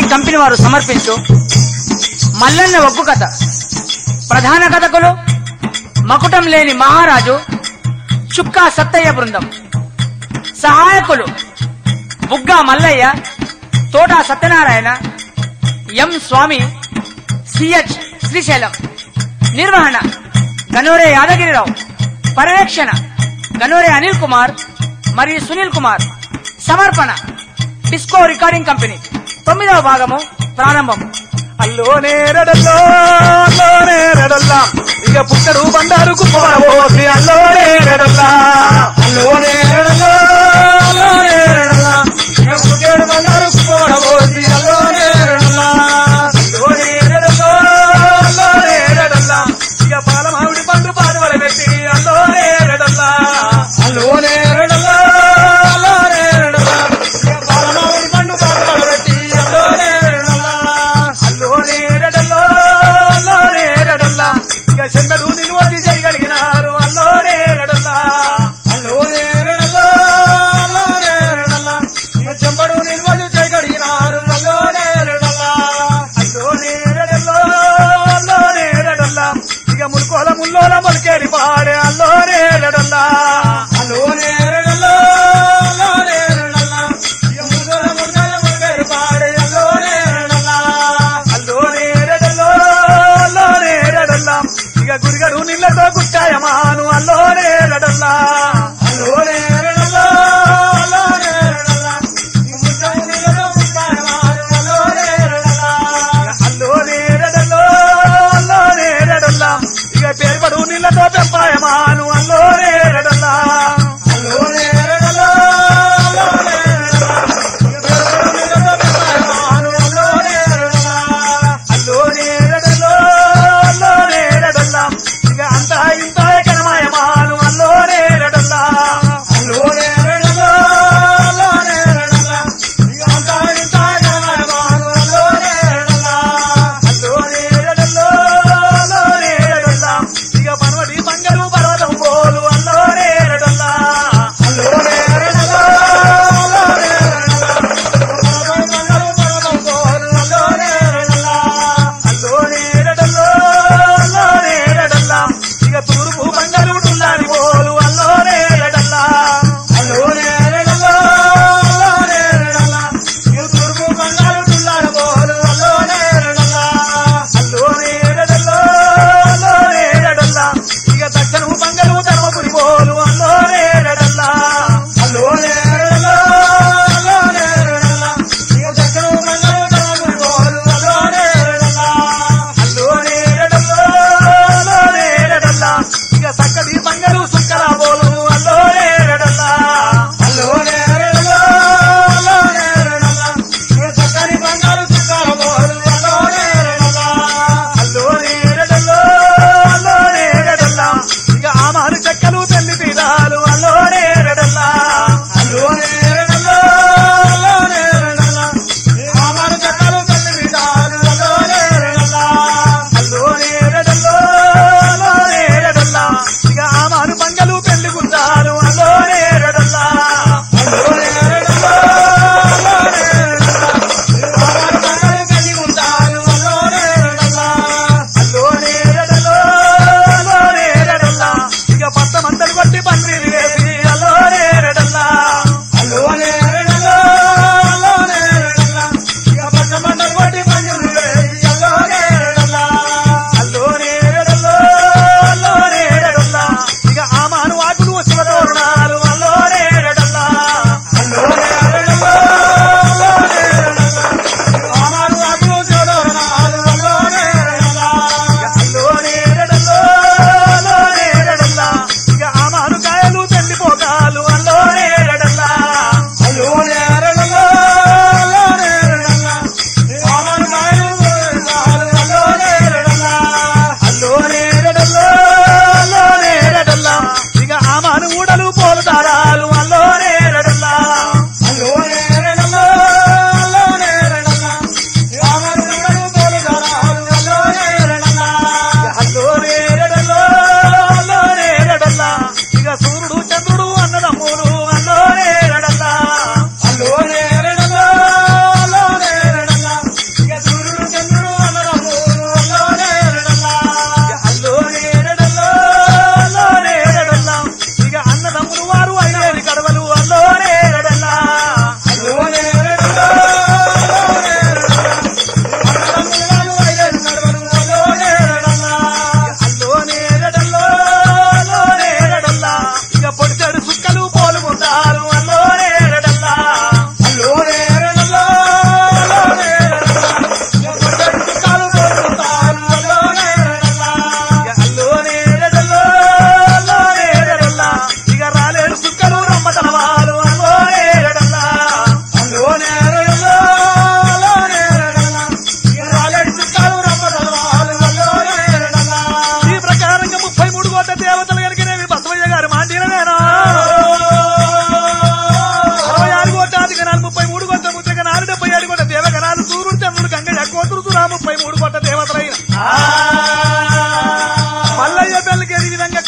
Company వారు సమర్పించు మల్లన్న ఒగ్గు కథ ప్రధాన కథకులు మకుటం లేని మహారాజు చుక్కా సత్తయ్య బృందం సహాయకులు బుగ్గా మల్లయ్య తోటా సత్యనారాయణ ఎం స్వామి సిహెచ్ శ్రీశైలం నిర్వహణ గనోరే యాదగిరిరావు పర్యవేక్షణ గనోరే అనిల్ కుమార్ మరియు సునీల్ కుమార్ సమర్పణ డిస్కో రికార్డింగ్ కంపెనీ తొమ్మిదవ భాగము ప్రారంభం అల్లోనే రడల్లో అల్లోనే రడల్లా ఇక పుట్టడు బండారు కుప్పవోసి అల్లోనే రడల్లా అల్లోనే రడల్లో అల్లోనే రడల్లా ఇక పుట్టడు బండారు కుప్పవోసి అల్లోనే రడల్లా అల్లోనే రడల్లో అల్లోనే రడల్లా ఇక పాల మామిడి పండు పాడువల పెట్టి అల్లోనే రడల్లా అల్లోనే రడల్లా అల్లోనే రడల్లా ఇక పాల మామిడి పండు పాడువల పెట్టి అల్లోనే రడల్లా అల్లోనే రడల్లో అల్లోనే రడల్లా ఇక చెన్నడు నిలువది చేయగలిగినారు అల్లోనే రడల్లా అల్లోనే రడల్లో అల్లోనే రడల్లా ఇక చెంబడు నిలువది చేయగలిగినారు అల్లోనే రడల్లా అల్లోనే రడల్లో అల్లోనే రడల్లా ఇక ముల్కోల ముల్లోల మొలకేరి పాడే అల్లోనే రడల్లా అల్లోనే రడల్లో అల్లోనే రడల్లా ఇక ముల్కోల ముల్లోల మొలకేరి పాడే అల్లోనే రడల్లా అల్లోనే రడల్లో అల్లోనే రడల్లా ఇక గురిగడు నీళ్ళతో గుట్టాయమాను అల్లోనే రడల్లా అల్లోనే రడల్లో అల్లోనే రడల్లా ఇక గురిగడు నీళ్ళతో గుట్టాయమాను అల్లోనే రడల్లా అల్లోనే రడల్లో అల్లోనే రడల్లా ఇక పేర్పడు నీళ్ళతో పెంపాయమాను అల్లోనే రడల్లా అల్లోనే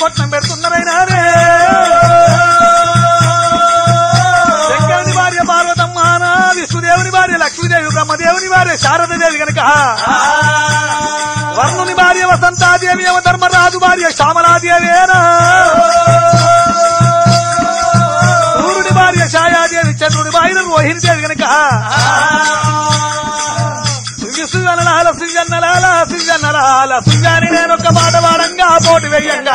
కొట్టం పెడుతున్నారైనారే శంకరుని భార్య పార్వతమ్మాన విష్ణుదేవుని భార్య లక్ష్మీదేవి బ్రహ్మదేవుని భార్య శారదదేవి గనక వర్ణుని భార్య వసంతాదేవి యమ ధర్మరాజు భార్య శ్యామలాదేవేనా సూర్యుడి భార్య ఛాయాదేవి చంద్రుడి భార్య రోహిణి దేవి గనక శివనలాల శివన్నలాల శివన్నలాల శివాని నేను ఒక మాట వాడంగా పోటీ వెయ్యంగా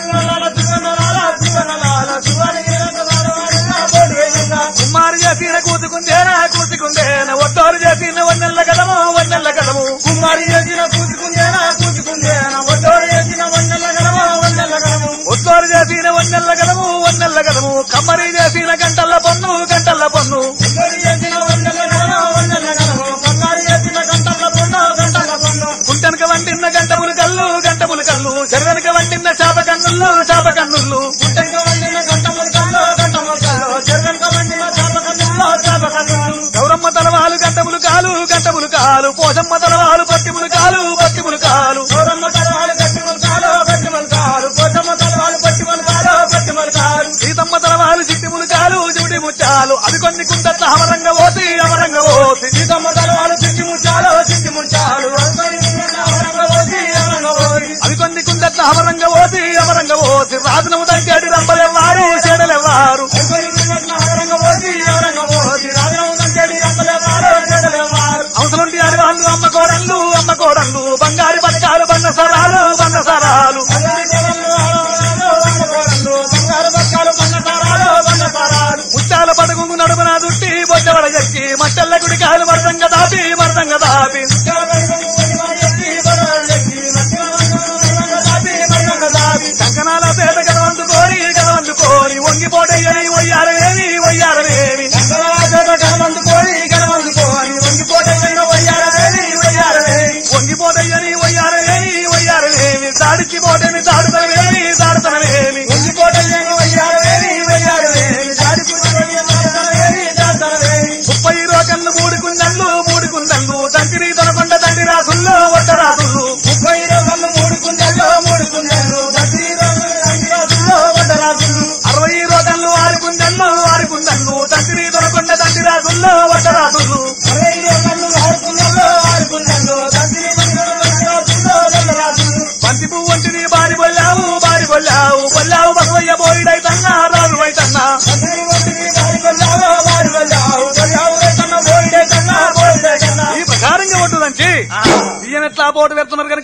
కుమారు చేసిన కూతుకుందేనా కూతుకుందేనా ఒట్టోరు చేసిన వన్నెల్ల కదము వన్నెల్ల కదము కుమారి చేసిన పూసుకుందేనా పూసుకుందేనా ఒడ్డోరు చేసిన వన్నెల గడమ వన్నెల గడము ఒట్టోరు చేసిన వన్నెల్ల కదము వన్నెల్ల కదము కమ్మరి చేసిన గంటల్ల పన్ను గంటల్ల పన్ను ఒడ్డోరు చేసిన వన్నెల గడమ వన్నెల గడము బంగారు చేసిన గంటల పొన్ను గంటల పొన్ను గుంటెనక వండిన గంటములు కళ్ళు గంటములు కళ్ళు చెరువెనక వండిన చాప కన్నుళ్ళు చాప కన్నుళ్ళు గుట్టంక వండిన గంటములు కల్లో గంటములు కల్లో చెరువెనక వండిన చాప కన్నుల్లో చాప కన్నులు గౌరమ్మ తలవాలు గంటములు కాలు గంటములు కాలు పోసమ్మ తలవాలు పట్టిములు కాలు పట్టిములు కాలు గౌరమ్మ తలవాలు గట్టి ములకాలు గట్టి ములకాలు పోచమ్మ తలవాలు పట్టి ములకాలు పట్టి ములకాలు సీతమ్మ తలవాలు చిట్టిములు కాలు జుడి ముచ్చాలు అవి కొన్ని కుందట్ల అమరంగ ఓసి అమరంగ ఓసి సీతమ్మ తలవాలు చిట్టి ముచ్చాలు చిట్టి ముచ్చాలు అవరంగవోసి అవరంగవోసి అవి కొన్ని కుందట్ల అమరంగ ఓసి అమరంగ ఓసి రాజునము దగ్గడి రంబలెవ్వారు చెడలెవ్వారు అవసరంటి అని వాళ్ళు అమ్మ కోడళ్ళు అమ్మ కోడళ్ళు బంగారు బతకాలు బండ సరాలు బండ సరాలు ముత్యాల పడగు నడుమున దుట్టి బొచ్చబడ ఎక్కి మట్టెల్ల గుడి కాలు మరదంగ దాపి మరదంగ దాపి కంకణాల పేట గదవందుకోని గదవందుకోని వంగిపోటయ్యని వయ్యారవేమి వయ్యారవేమి వంగిపోటయ్యని వయ్యారవేమి వయ్యారవేమి దాడికి పోటని దాడుతనవేమి దాడుతనవేమి ముప్పై రోకళ్ళు మూడు కుందళ్ళు మూడు కుందళ్ళు తండ్రి తనకొండ తండ్రి రాసుల్లో ఒట్ట రాసులు ముప్పై రోజులు మూడు కుండల్లో మూడు కుండలు దశీ రోజులు వడ్డరాజులు అరవై రోకళ్ళు ఆరు కుందళ్ళు ఆరు కుందళ్ళు తండ్రి తనకొండ తండ్రి రాసుల్లో ఒట్ట రాసులు అరవై రోజులు ఆరు కుండల్లో ఆరు కుండలు దశీ రోజులు వడ్డరాజులు బంతి పువ్వు వంటిది బారి బొల్లావు బారి బొల్లావు బొల్లావు బసవయ్య బోయిడైతన్నా రాజు అయితన్నా అందరి వంటిని వారి కొల్లావో వారి కొల్లావు కొల్లావు కన్నా పోయిడే కన్నా పోయిడే కన్నా ఈ ప్రకారంగా ఉంటుందంటే ఈయన ఎట్లా పోటు పెడుతున్నారు కనుక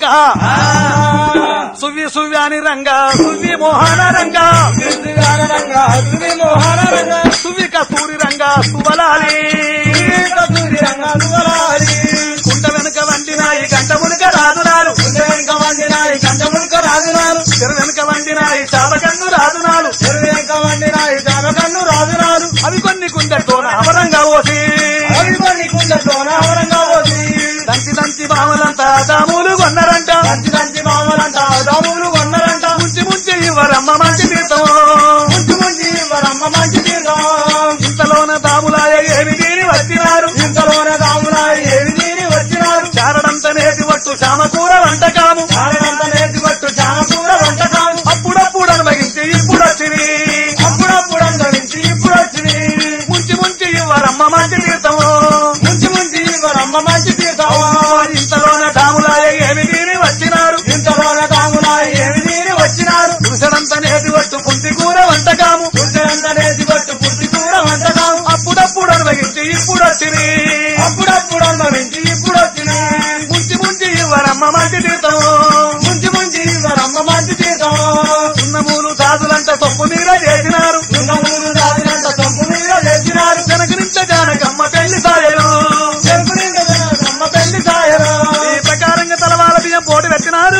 సువ్వి సువ్వి అని రంగా సువ్వి మోహన రంగా రంగా తుది మోహన రంగా సువ్వి కస్తూరి రంగా సువలాలి కస్తూరి రంగా తువలాలి కుంట వెనుక వండినాయి గంట మునుక రాజునాలు గుండె వెనుక వండినాయి గంట మునుక రాజునాలు చెరు వెనుక వండినాయి చాపకన్ను రాజునాలు చెరు వెనుక వండినాయి జానకన్ను రాజునాలు అవి కొన్ని కుండతో అమరంగా పోసి అవి కొన్ని కుండతోన అవరంగా పోసి దంచి దంచి బామలంతా దాములు కొన్నారంట దంచి దంచి మామలంట దాములు కొన్నరంట ముంచి ముంచి ఇవ్వరమ్మ మంచి తీర్థం ముంచి ముంచి వరమ్మ మంచి తీర్థం ఇంతలోన దాములాయ ఏమి దీని వచ్చినారు ఇంతలోనే దాములా ఏమి తీరి వచ్చినారు చారడంత నేతి వట్టు చామకూర వంటకాము చాలంత నేతి పట్టు చామకూర వంటకాలు అప్పుడప్పుడు అనుభవించి ఇప్పుడు వచ్చింది అప్పుడప్పుడు అందరించి ఇప్పుడు వచ్చింది ముంచి ముంచి ఇవ్వరమ్మ మంచి తీర్థము ముంచి ముంచి వరమ్మ మంచి తీర్థం ఇంతలోన దాములాయ ఏమి దీని వచ్చినారు ఇంతలోనే దాములా ఏమి తీరి వచ్చినారు దుసడంత నేతి వట్టు పుంటి కూర వంటకాము పుట్టంత నేతి పట్టు పుట్టి కూర వంటకాలు అప్పుడప్పుడు అనుభవించి ఇప్పుడు వచ్చింది అప్పుడప్పుడు అనుభవించి ఇప్పుడు వచ్చింది ముంచి ముంచి ఇవ్వరమ్మ మంచి తీర్థము ముంచి ముంచి వరమ్మ మంచి తీర్థం సున్నమూలు దాదులంట తప్పు మీద చేసినారు దున్నమూరు రాజులంత తప్పు మీద చేసినారు జనకరింత జానకమ్మ పెళ్లి సాయలు చెరుపు నిండా అమ్మ పెళ్లి సాయరు ఈ ప్రకారంగా తలవాల బియ్యం పోటు పెట్టినారు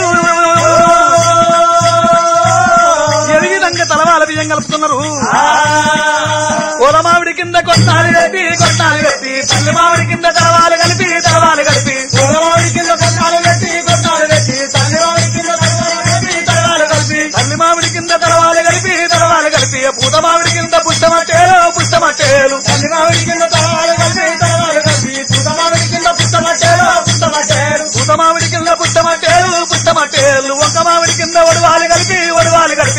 ఏ విధంగా తలవాల బియ్యం కలుపుతున్నారు మామిడి కింద కొట్టాలి కట్టి కొట్టాలి కట్టి తల్లి మామిడి కింద తలవాలు కలిపి తలవాలు కలిపి పూలమామిడి కింద కొట్టాలు పెట్టి కొట్టాలు పెట్టి తల్లి మామిడి కింద కొట్టాలు పెట్టి తలవాలు కలిపి తల్లి మామిడి కింద తలవాలు కలిపి తలవాలు కలిపి పూత మామిడి కింద పుష్టమట్టేలు పుష్టమట్టేలు తల్లి మామిడి కింద తలవాలు కలిపి తలవాలు కలిపి పూత మామిడి కింద పుట్టమట్టేలు పుట్టమట్టేలు పూత మామిడి కింద పుష్టమట్టేలు పుష్టమట్టేలు ఒక మామిడి కింద ఒడవాలు కలిపి ఒడవాలు కలిపి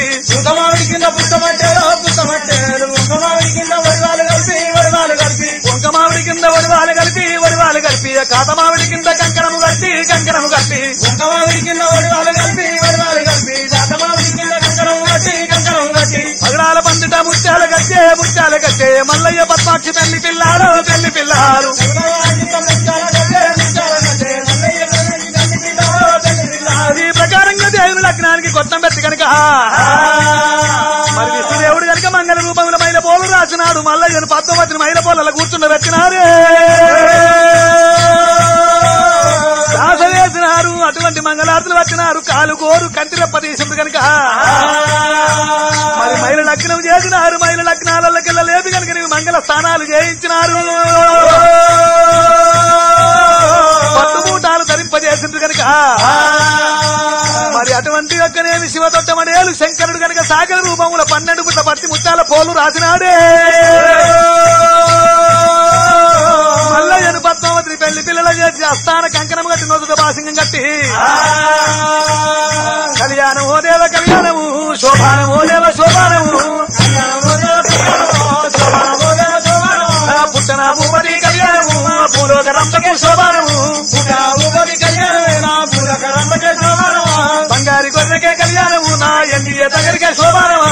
మల్లయ్య కాతమావిడి కింద కంకణము కట్టి కంకణము కట్టి కుంకమావిడి కింద వడివాలు కలిపి వడివాలు కలిపి జాతమావిడి కింద కంకణం కట్టి కంకణం కట్టి పగడాల పందిట ముత్యాల కట్టే ముత్యాల కట్టే మల్లయ్య పద్మాక్షి పెళ్లి పిల్లాడు పెళ్లి పిల్లాడు ఈ ప్రకారంగా దేవుని లగ్నానికి కొత్తం పెట్టి కనుక మరి విష్ణుదేవుడు కనుక మంగళ రూపముల మైల పోలు రాసినాడు మల్లయ్యను పద్మవతిని మైల పోల కూర్చుండ పెట్టినారే దాస వేసినారు అటువంటి మంగళార్తులు వచ్చినారు కాలు గోరు కంటి రెప్ప తీసింది కనుక మరి మైల లగ్నం చేసినారు మైల లగ్నాలకెళ్ళ లేదు కనుక నీవు మంగళ స్థానాలు చేయించినారు పట్టు మూటాలు ధరింపజేసింది కనుక మరి అటువంటి యొక్కనేమి శివదొట్టమడేలు శంకరుడు కనుక సాగర రూపముల పన్నెండు పుట్ల పత్తి ముత్యాల పోలు రాసినాడే మల్లయ్యను పద్మావతిని పెళ్లి పిల్లల చేసి అస్థాన కంకణం కట్టి నొదుట బాసింగం కట్టి కళ్యాణం ఓ దేవ కళ్యాణము శోభానం ఓ దేవ శోభానము ఆ పుట్టన భూపతి కళ్యాణము భూలోక రంపకే శోభానము బంగారి గొర్రెకే కళ్యాణము నా ఎన్డీఏ దగ్గరికే శోభానమా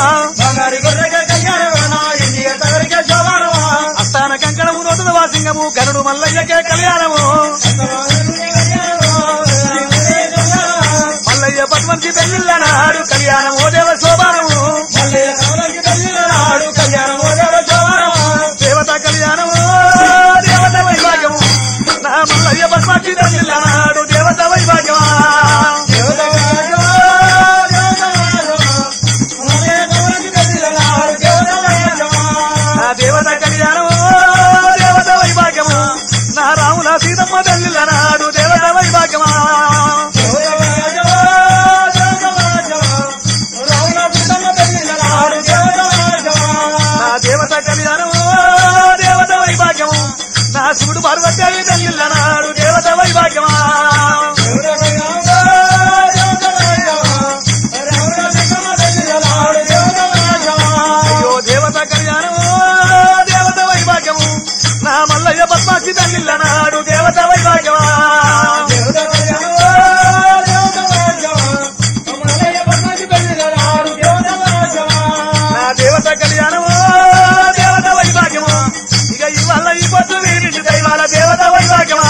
అస్థాన కంకణము నూతన వాసింగము గరుడు మల్లయ్యకే కళ్యాణము మల్లయ్య పద్మంతి పెళ్లిళ్ళ నాడు కళ్యాణం ఓ దేవ శోభానము దేవత కళ్యాణము దేవత వైభాగ్యము నా మల్లయ్య పద్మాక్షి పెళ్లిళ్ళ నాడు దేవత వైభాగ్యమా నా దేవత కళ్యాణము దేవత వైభాగ్యము నా రాముల సీతమ్మ పెళ్లిళ్ళ నాడు దేవత వైభాగ్యమా నా దేవత కళ్యాణము దేవత వైభాగ్యము నా శివుడు పార్వతీ పెళ్లిళ్ళ నాడు దేవత వైభాగ్యమా అయ్యో దేవత కళ్యాణము దేవత వైభాగ్యము నా మల్లయ్య పద్మాక్షి పెళ్లిళ్ళ నాడు దేవత వైభాగ్యమా నా దేవత కళ్యాణము దేవత వైభాగ్యము ఇక ఇవాళ ఈ పొద్దు వీరింటి దైవాల దేవత వైభాగ్యమా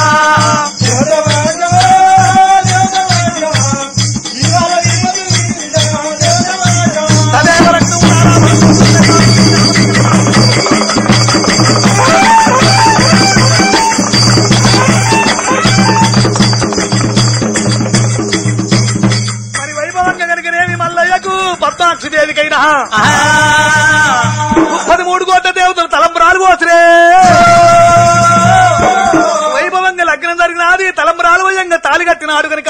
తదేవ రక్తము నారాయణ మరి వైభవంగా కనుకనేమి మల్లయ్యకు పద్మాక్షి దేవికైనా ముప్పది మూడు కోట్ల దేవతలు తలంబరాలు పోసరే వైభవంగా లగ్నం జరిగినది తలంబరాలు వయంగా తాలి కట్టినాడు కనుక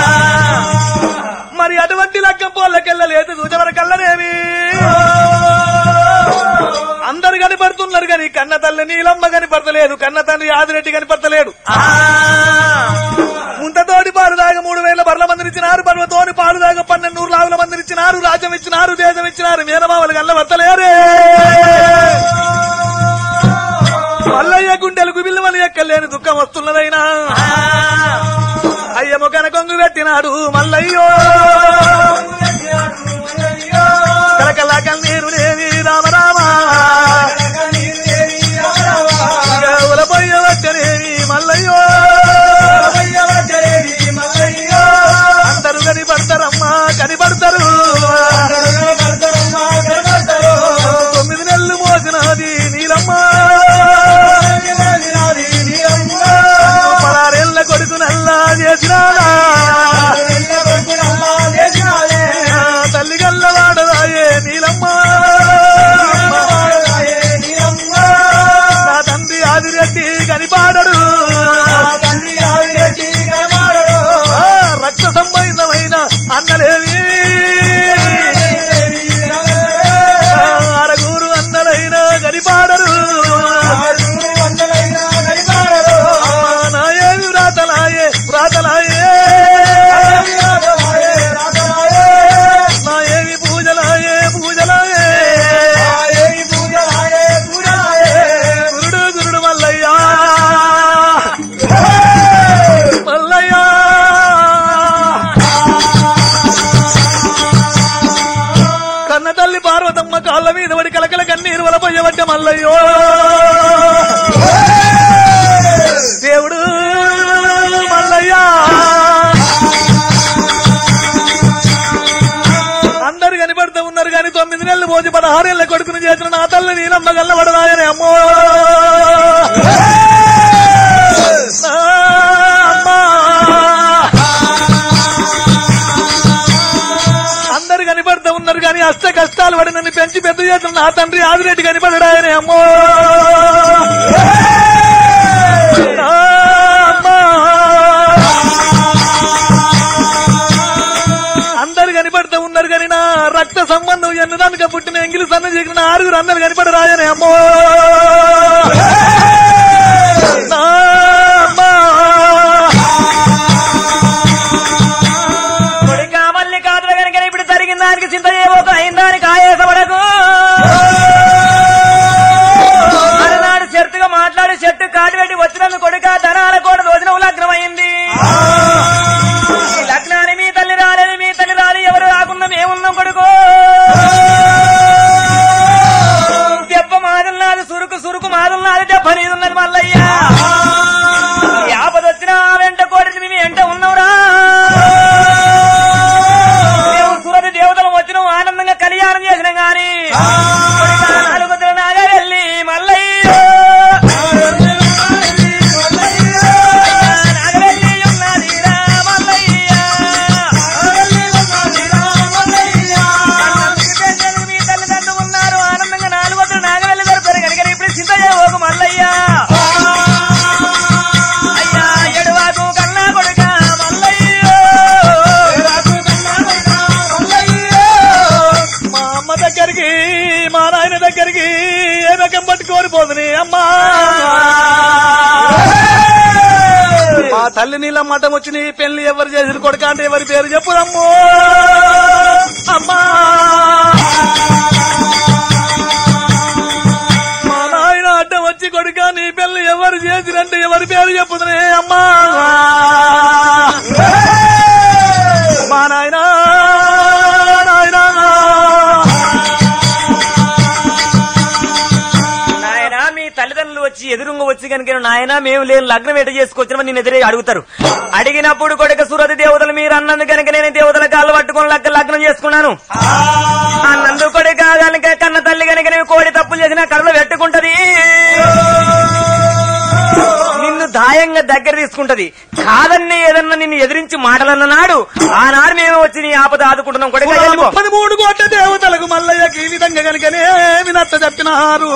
మరి అటువంటి లగ్గం పోళ్ళకెళ్ళలేదు దూచవర కల్లనేమి అందరు కనిపడుతున్నారు కానీ కన్న తల్లి నీలమ్మ కనిపడతలేదు కన్న తండ్రి ఆదిరెడ్డి కనిపడతలేడు ముంతతోటి పాలు దాగా మూడు వేల బర్ల మందిరిచ్చినారు పర్వతోని పాలు దాగా పన్నెండు నూరు లావుల మందిరిచ్చినారు రాజ్యం ఇచ్చినారు దేశం ఇచ్చినారు మేనమావలు గల్ల వత్తలేరే మల్లయ్య గుండెలకు బిల్లువని ఎక్కలేని దుఃఖం వస్తున్నదైనా అయ్యము కనకొంగు పెట్టినాడు మల్లయ్యో కలకల కన్నీరు లేని రామరామా గౌల పొయ్య వచ్చనేవి మల్లయ్యో అందరూ కనిపడతారమ్మా కనిపడతారు తొమ్మిది నెలలు మోసినది నీలమ్మ పలారేళ్ల కొడుకు నల్లా చేసినాడా కన్న తల్లి పార్వతమ్మ కాళ్ళ మీద పడి కలకల కన్నీరు వలపోయబడ్డ మల్లయ్యో దేవుడు మల్లయ్యా అందరు కనిపడుతూ ఉన్నారు కానీ తొమ్మిది నెలలు పోసి పదహారేళ్ల కొడుకును చేసిన నా తల్లి నీలమ్మ గల్లబడదాయనే అమ్మో నా అమ్మా. అందరు కనిపడుతూ ఉన్నారు కానీ అష్ట కష్టాలు పడి నన్ను పెంచి పెద్ద చేసిన నా తండ్రి ఆదిరెడ్డి కనిపడడాయనే అమ్మో నా అమ్మా. అందరు కనిపడుతూ ఉన్నారు కానీ నా రక్త సంబంధం ఎన్నదానిక పుట్టిన ఎంగిలి సన్న చేసిన ఆరుగురు అందరు కనిపడరాయనే అమ్మో నా అమ్మా. కొడుక మల్లి కాదులు కనుక ఇప్పుడు జరిగిన దానికి చింత చేయబోతు అయిన దానికి ఆయాసపడకు అలనాడు చెట్టుగా మాట్లాడి చెట్టు కాటు పెట్టి వచ్చినందుకు కొడుక ధనాల కూడా రోజున లగ్నం అయింది ఈ లగ్నాన్ని మీ తల్లి రాలేదు మీ తల్లి రాలి ఎవరు రాకున్నా మేమున్నాం కొడుకు దెబ్బ మాదున్నది సురుకు సురుకు మాదున్నది దెబ్బ నీదున్నది మల్లయ్యా ఈ ఆపద వచ్చినా వెంట కోడి మేము ఎంట ఉన్నవురా మేము సురభి దేవతలు వచ్చినాం ఆనందంగా కళ్యాణం చేసినాం గాని నాలుగు నాగా వెళ్ళి మల్లయ్య నాగవెల్లి ఉన్నదిరా మల్లయ్య. కన్నుకి మీ తల్లిదండ్రులు ఉన్నారు ఆనందంగా నాలుగు వందలు నాగవెల్లి దొరుకుతారు కనుక ఇప్పుడు చింత చేయబోకు మల్లయ్య అయ్యా ఎడవాకు కన్నా కొడుక మల్లయ్య మా అమ్మ దగ్గరికి మా నాయన దగ్గరికి ఏ రకం పట్టుకోని పోదుని అమ్మా మా తల్లి నీళ్ళ మఠం వచ్చి నీ పెళ్లి ఎవరు చేసిన కొడుక అంటే ఎవరి పేరు చెప్పుదమ్మో అమ్మా మా నాయన అడ్డం వచ్చి కొడుక నీ పెళ్లి ఎవరు చేసినంటే ఎవరి పేరు చెప్పుదనే అమ్మా మా నాయన నాయనా నాయన మీ తల్లిదండ్రులు వచ్చి ఎదురుంగ వచ్చి కనుక నాయన మేము లేని లగ్నం ఎట చేసుకొచ్చినా నేను ఎదురే అడుగుతారు అడిగినప్పుడు కొడుక సురతి దేవతలు మీరు అన్నందు కనుక నేను దేవతల కాళ్ళు పట్టుకొని లగ్గ లగ్నం చేసుకున్నాను అన్నందు కొడుక కనుక కన్న తల్లి కనుక నేను కోడి తప్పులు చేసిన కర్రలు పెట్టుకుంటది నిన్ను దాయంగా దగ్గర తీసుకుంటది కాదన్ని ఏదన్నా నిన్ను ఎదిరించి మాటలన్న నాడు ఆనాడు మేము వచ్చి నీ ఆపద ఆదుకుంటున్నాం కొడుక వెళ్ళిపో. పదమూడు కోట్ల దేవతలకు మల్లయ్యకి ఈ విధంగా కనుకనే వినత్త చెప్పినారు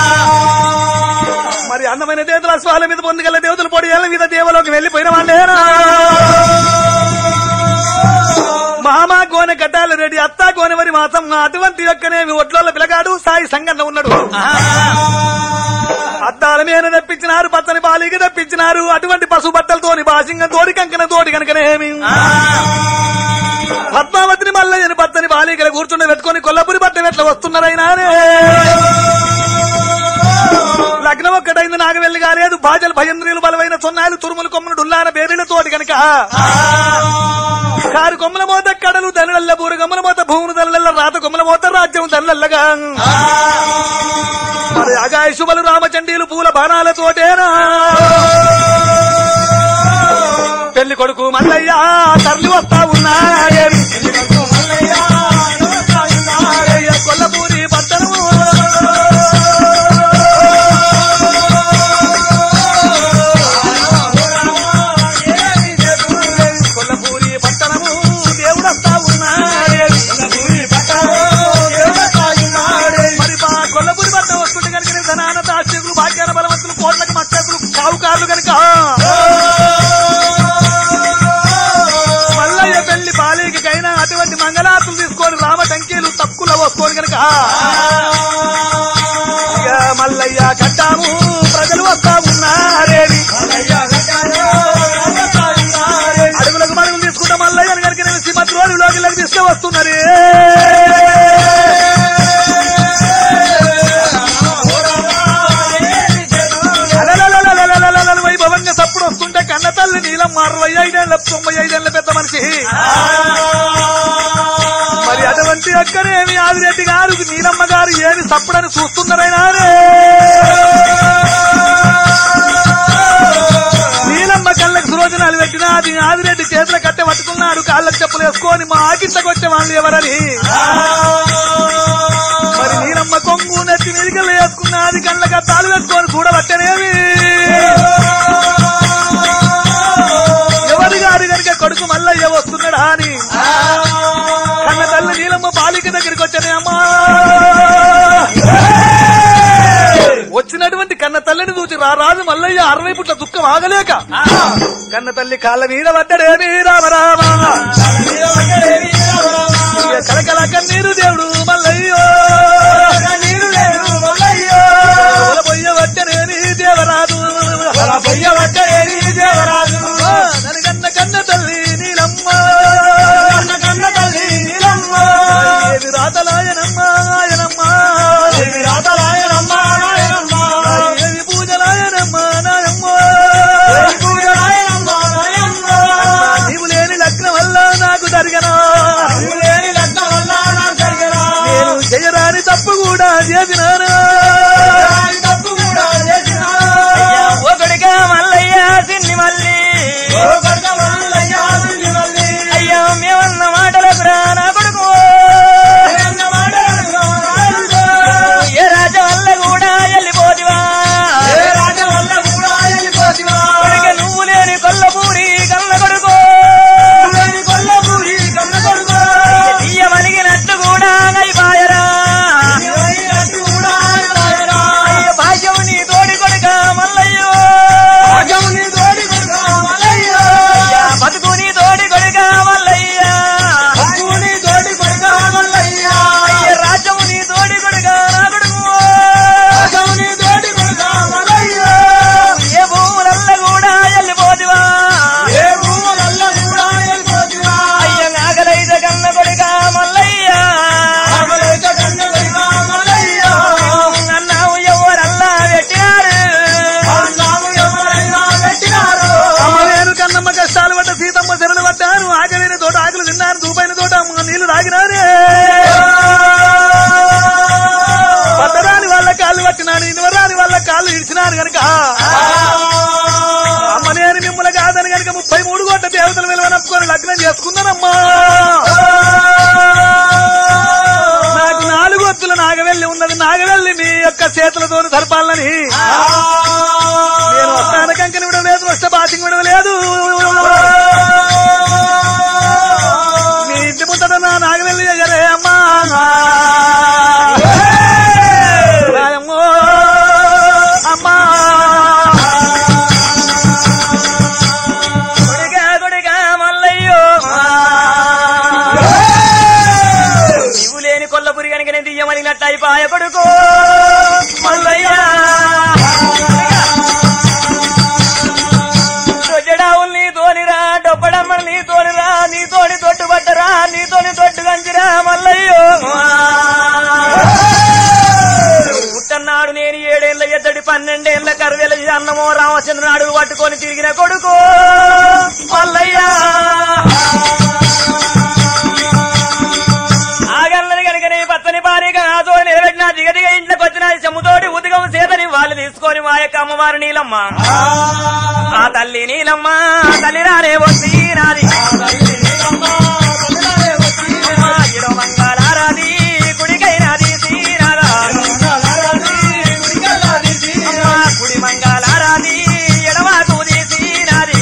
మరి అందమైన దేవతల స్వాల మీద పొందుగల దేవతలు పొడి ఏళ్ళ మీద దేవలోకి వెళ్లిపోయిన వాళ్ళేనా మామ గోనె కట్టాలి రెడ్డి అత్త గోనెవరి మాతం అటువంటి యొక్కనేమి ఒడ్లోళ్ళ పిలగాడు సాయి సంగంలో ఉన్నాడు అద్దాల మీద తెప్పించినారు పచ్చని బాలికి తెప్పించినారు అటువంటి పశు బట్టలతోని బాసింగం తోడి కంకణ తోడి కనుకనేమి పద్మావతిని మల్లయ్యని పచ్చని బాలికలు కూర్చుండి పెట్టుకొని కొల్లపురి బట్టం ఎట్లా వస్తున్నారైనా లగ్నం ఒక్కటైంది నాగవెల్లి కాలేదు బాజలు భయంద్రియులు బలమైన సొన్నాలు తురుములు కొమ్మలు డుల్లాన బేరీల తోటి కనుక కారు కొమ్మల మోత కడలు దనలల్ల బూరు కొమ్మల మోత భూములు దనలల్ల రాత కొమ్మల మోత రాజ్యం దనలల్లగా మరి అగాయశుబలు రామచండీలు పూల బాణాల తోటేనా పెళ్లి కొడుకు మల్లయ్య తరలి వస్తా ఉన్నాడే కొల్లపూరి పట్టణము కొల్లపూరి పట్టణము దేవుడు వస్తా ఉన్నాడే మరి మా కొల్లపూరి పట్టణం వస్తుంటే కనుక ధనాన దాస్తికులు భాగ్యాన బలవంతులు కోట్లకు మక్కలు కావుకారులు కనుక మల్లయ్య పెళ్లి బాలికైనా అటువంటి మంగళాతులు తీసుకొని రామటంకీలు తక్కువలో వస్తుకొని కనుక ఇక మల్లయ్య కట్టాము ప్రజలు వస్తా ఉన్నారేమి అడుగులకు మడుగులు తీసుకుంటా మల్లయ్య కనుక నేను శ్రీమతి రోజులోకి తీసుకు వస్తున్నది అలలలలలలలలల వైభవంగా తప్పుడు వస్తుంటే కన్న తల్లి నీలం అరవై ఐదేళ్ల తొంభై ఐదేళ్ల పెద్ద మనిషి మరి అటువంటి లెక్కనేమి ఆదిరెడ్డి గారు నీలమ్మ గారు ఏమి తప్పుడని చూస్తున్నారైనా నీలమ్మ కళ్ళకు సురోజనాలు పెట్టినా అది ఆదిరెడ్డి చేతుల కట్టె పట్టుకున్నాడు కాళ్ళకు చెప్పులు వేసుకొని మా ఆకింతకు వచ్చే వాళ్ళు ఎవరని మరి నీలమ్మ కొంగు నెత్తి మీదికెళ్ళి వేసుకున్నది కళ్ళకి తాళు వేసుకొని చూడబట్టనేవి ఎవరి గారు కనుక కొడుకు మల్లయ్య వస్తున్నాడా అని కన్న తల్లి నీలమ్మ బాలిక దగ్గరికి వచ్చానే అమ్మా వచ్చినటువంటి కన్న తల్లిని చూసి రా రాజు మల్లయ్య అరవై పుట్ల దుఃఖం ఆగలేక కన్న తల్లి కాళ్ళ మీద పడ్డడేమి రామరామ ఇక కలకల కన్నీరు దేవుడు మల్లయ్యో నీరు లేదు మల్లయ్యో పొయ్య పట్టనేమి దేవరాజు పొయ్య పట్టేది దేవరాజు నన్ను కన్న తల్లి నీలమ్మ కన్న కన్న తల్లి నీలమ్మ ఏమి రాతలాయనమ్మ ఆయనమ్మ దేవి రాతరాయనమ్మ నాయనమ్మ ఏమి పూజలాయనమ్మ నాయమ్మ దేవి పూజరాయనమ్మ నాయమ్మ నీవు లేని లగ్నం వల్ల నాకు జరిగనా నీవు లేని లగ్నం వల్ల నాకు జరిగినా నేను చేయరాని తప్పు కూడా చేసినానా రాని తప్పు కూడా చేసినా ఓ కొడుకా మల్లయ్య సిన్ని మల్లి ఓ కొడుక మల్లయ్య తిరిగి మళ్ళీ అయ్యా మేమన్న మాటలకు రా నా కొడుకు అన్న మాటలను రాయుడు. ఏ రాజ వల్ల కూడా వెళ్ళిపోతివా ఏ రాజ వల్ల కూడా వెళ్ళిపోతివా? కొడుక నువ్వు లేని కొల్లపూరి కళ్ళ కొడుకు లేని కొల్లపూరి కన్న కొడుకు. తీయ మలిగినట్టు కూడా అయిపోయరా నీవైనట్టు కూడా రాయరా. అయ్య భాగ్యం నీ తోడి కొడుక మల్లయ్యో భాగ్యం నీ తోడి కొడుకు మల్లయ్య. అయ్యా బతుకు నీ తోడి కొడుక మల్లయ్య భాగ్యం నీ తోడి కొడుకు మల్లయ్య. అయ్య రాజ్యము నీ తోడి కొడుక నా కొడుకు భాగ్యం నీ తోడి కొడుకు మల్లయ్య. ఏ భూములల్ల కూడా వెళ్ళిపోతివా ఏ భూములల్ల కూడా వెళ్ళిపోతివా? అయ్య నాగలైత కన్న కొడుక మల్లయ్య ఆకలైతే కన్న కొడుకు మల్లయ్య. అన్నావు ఎవరల్లా పెట్టినారు అన్నాము ఎవరైనా పెట్టినారు అమ్మ నేను కన్నమ్మ కష్టాలు పడ్డ సీతమ్మ చెరలు పడ్డాను ఆకలిన తోట ఆకలి తిన్నాను దూపైన తోట అమ్మ నీళ్లు తాగినానే పట్టరాని వాళ్ళ కాళ్ళు పట్టినాను ఇనువరాని వాళ్ళ కాళ్ళు ఇడిచినాను గనక అమ్మ నేను మిమ్మల్ని కాదని గనక ముప్పై మూడు కోట్ల దేవతల విలువ నప్పుకొని లగ్నం చేసుకున్నానమ్మా నాకు నాలుగు వత్తుల నాగవెల్లి ఉన్నది నాగవెల్లి మీ యొక్క చేతులతో సరిపాలని నేను వస్తాను కంకని విడవలేదు వస్తే బాసింగ్ విడవలేదు మీ ఇంటి ముందట నా నాగవెల్లి ఎగరే అమ్మా రాయమ్మో, అమ్మా కొడుక కొడుక మల్లయ్యో నీవు లేని కొల్లపురి కనుక నేను దియ్యమలిగినట్టు అయిపోయ కొడుకు మల్లయ్య రొజడావులు నీతోనిరా డొప్పడమ్మలు నీతోనిరా నీతోని తొట్టు పట్టరా నీతోని తొట్టు కంచిరా మల్లయ్యో పుట్టన్నాడు నేను ఏడేళ్ల ఎద్దడి పన్నెండేళ్ల కరువేల అన్నమో రామచంద్రుని అడుగు పట్టుకొని తిరిగిన కొడుకు మల్లయ్య ఆగన్నది కనుకనే పచ్చని పారిగా నాతో నిలబెట్టిన దిగదిగ ఇంట్లోకి వచ్చిన చెమ్ముతోటి ఉతికం చేతని వాళ్ళు తీసుకొని మా యొక్క అమ్మవారు నీలమ్మ ఆ తల్లి నీలమ్మ ఆ తల్లి రానే వచ్చి నాది ఇడో మంగళారాది కుడికైనాది శ్రీనాథ అమ్మా కుడి మంగళారాది ఎడవాకు తీసినాది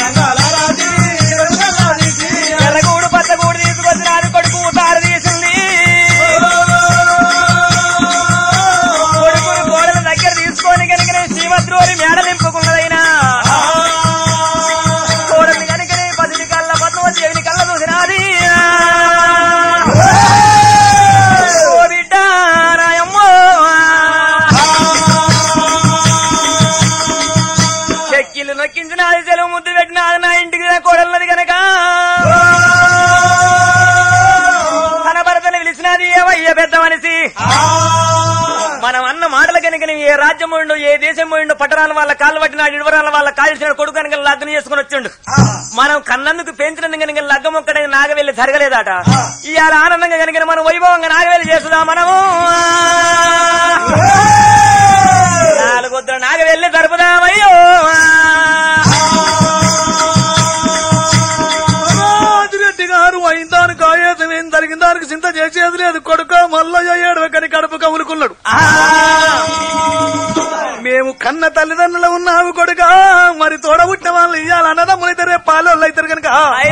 ఎర్రగూడు పచ్చగూడు తీసుకొచ్చినాది కొడుకు తారు తీసింది కొడుకుని కోడల దగ్గర తీసుకొని కనుకనే శ్రీభద్రోని మేడ నింపుకున్నదైనా కోడల్ని కనుకనే పదిని కళ్ళ పద్మవతి కళ్ళ చూసినాది ఓ బిడ్డ రాయమ్మో చెక్కిళ్ళు నొక్కించినాది సెలవు ముద్దు పెట్టినాది నా ఇంటికి నా కోడలది గనక తన భర్తను పిలిచినది ఏమయ్య పెద్ద మనిషి మనం అన్న మాటల కనుక కనుక ఏ రాజ్యం పోయిండో ఏ దేశం పోయిండో పట్టణాల వాళ్ళ కాళ్ళు పట్టినాడు ఇడవరాల వాళ్ళ కాల్చిన కొడుకు కనుక లగ్నం చేసుకుని వచ్చిండు మనం కన్నందుకు పెంచినందుకు కనుక లగ్గం ఒక్కడే నాగవెల్లి జరగలేదట ఇవాళ ఆనందంగా కనుక మనం వైభవంగా నాగవెల్లి చేస్తుందా మనము నాలుగొద్దుల నాగవెల్లి జరుపుదామయ్యో రాజిరెడ్డి గారు అయిన దానికి ఆయేతం ఏం జరిగిన దానికి చింత చేసేది లేదు కొడుక మల్లయ్య ఏడవకని కడుపు కవులుకున్నాడు మేము కన్న తల్లిదండ్రులు ఉన్నాము కొడుక మరి తోడబుట్టిన వాళ్ళు ఇయ్యాలి అన్నదమ్ములైతే రేపు పాలోళ్ళు అవుతారు కనుక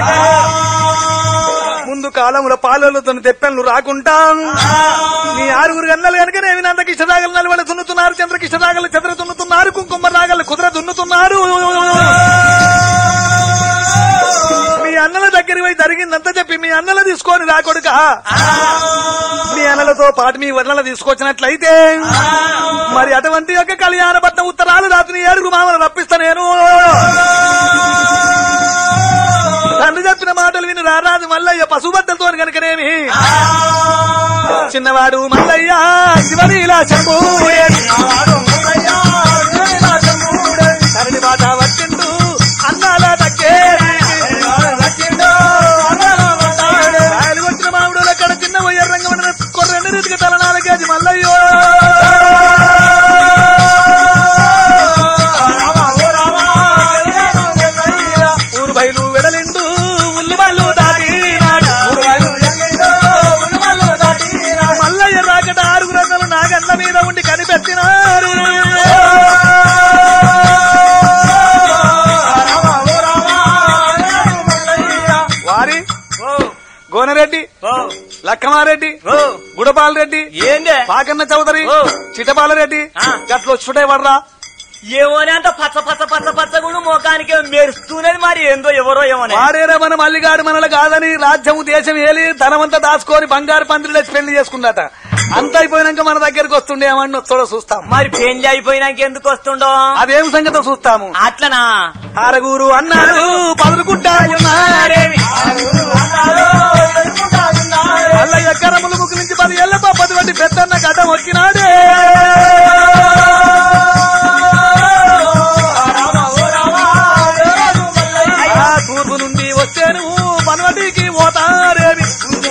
ముందు కాలంలో పాలోళ్ళతో తెప్పెన్లు రాకుంటా మీ ఆరుగురు గన్నలు కనుక నేను అంత కిష్టరాగలు నలువల దున్నుతున్నారు చంద్రకిష్ట రాగలు చంద్ర దున్నుతున్నారు కుంకుమ రాగలు కుదుర దున్నుతున్నారు మీ అన్నల దగ్గరికి పోయి జరిగిందంతా చెప్పి మీ అన్నల తీసుకొని రాకొడుక మీ అన్నలతో పాటు మీ వర్ణల తీసుకొచ్చినట్లయితే మరి అటువంటి యొక్క కళ్యాణ పట్నం ఉత్తరాలు రాత్రి ఏడుగురు మామలు రప్పిస్తా నేను తండ్రి చెప్పిన మాటలు విని రారాజు మల్లయ్య పశుబద్దలతో కనుకనేమి చిన్నవాడు మల్లయ్య శివనీలా శంభూ తరలి బాట వచ్చిండు అన్నాల దక్కే రాయలు వచ్చిన మామిడులు అక్కడ చిన్న వయ్య రంగం కొర్రెండు రీతికి తలనాలకేది మల్లయ్యో ఊరు బయలు వెడలిండు ఉల్లి బళ్ళు దాటినాడు మల్లయ్య రాకట ఆరుగురు అన్నలు నాగన్న మీద ఉండి కనిపెట్టినారు వారి గోనరెడ్డి లక్కమారెడ్డి ఓ గుడపాల్ రెడ్డి ఏందే పాకన్న చౌదరి ఓ. చిట్టపాలరెడ్డి ఆ. గట్లు వచ్చుడే వర్రా ఏమోనే అంత పచ్చ పచ్చ పచ్చ పచ్చ కూడా మోకానికి మెరుస్తున్నది మరి ఏందో ఎవరో ఏమోనే వారేరా మన మల్లిగాడు మనలు కాదని రాజ్యం దేశం ఏలి ధనమంతా దాచుకొని బంగారు పందిరి లేచి పెళ్లి చేసుకుందట అంత అయిపోయినాక మన దగ్గరికి వస్తుండే ఏమని వస్తాడో చూస్తాం మరి పెళ్లి అయిపోయినాక ఎందుకు వస్తుండో అదేం సంగతో చూస్తాము అట్లనా ఆరగూరు అన్నారు పదులుకుంటా ఉన్నారేమి అల్లయ్య కరములు ముక్కు నుంచి పది ఏళ్ల పది వంటి పెద్దన్న గడ్డ మొక్కినాడే ఆ తూర్పు నుండి వచ్చాను మనవటికి పోతారేమి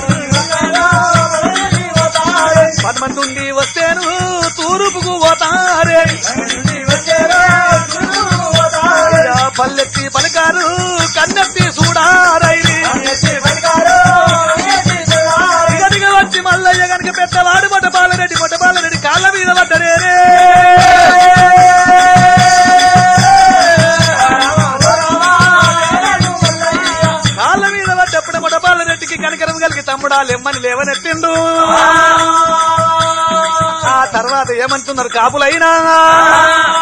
పదమంది నుండి వచ్చాను తూర్పుకు పోతారేమి ఆ పల్లెత్తి పలికారు కన్నెత్తి చూడారైరి ఇగదిగ వచ్చి మల్లయ్య గనుక పెద్దవాడు మొట్టపాలరెడ్డి మొట్టపాలరెడ్డి కాళ్ళ మీద పడ్డరే కాళ్ళ మీద పడ్డప్పుడు మొట్టపాలరెడ్డికి కనకరం కలిగి తమ్ముడా లెమ్మని లేవనెత్తిండు ఆ తర్వాత ఏమంటున్నారు కాపులైనా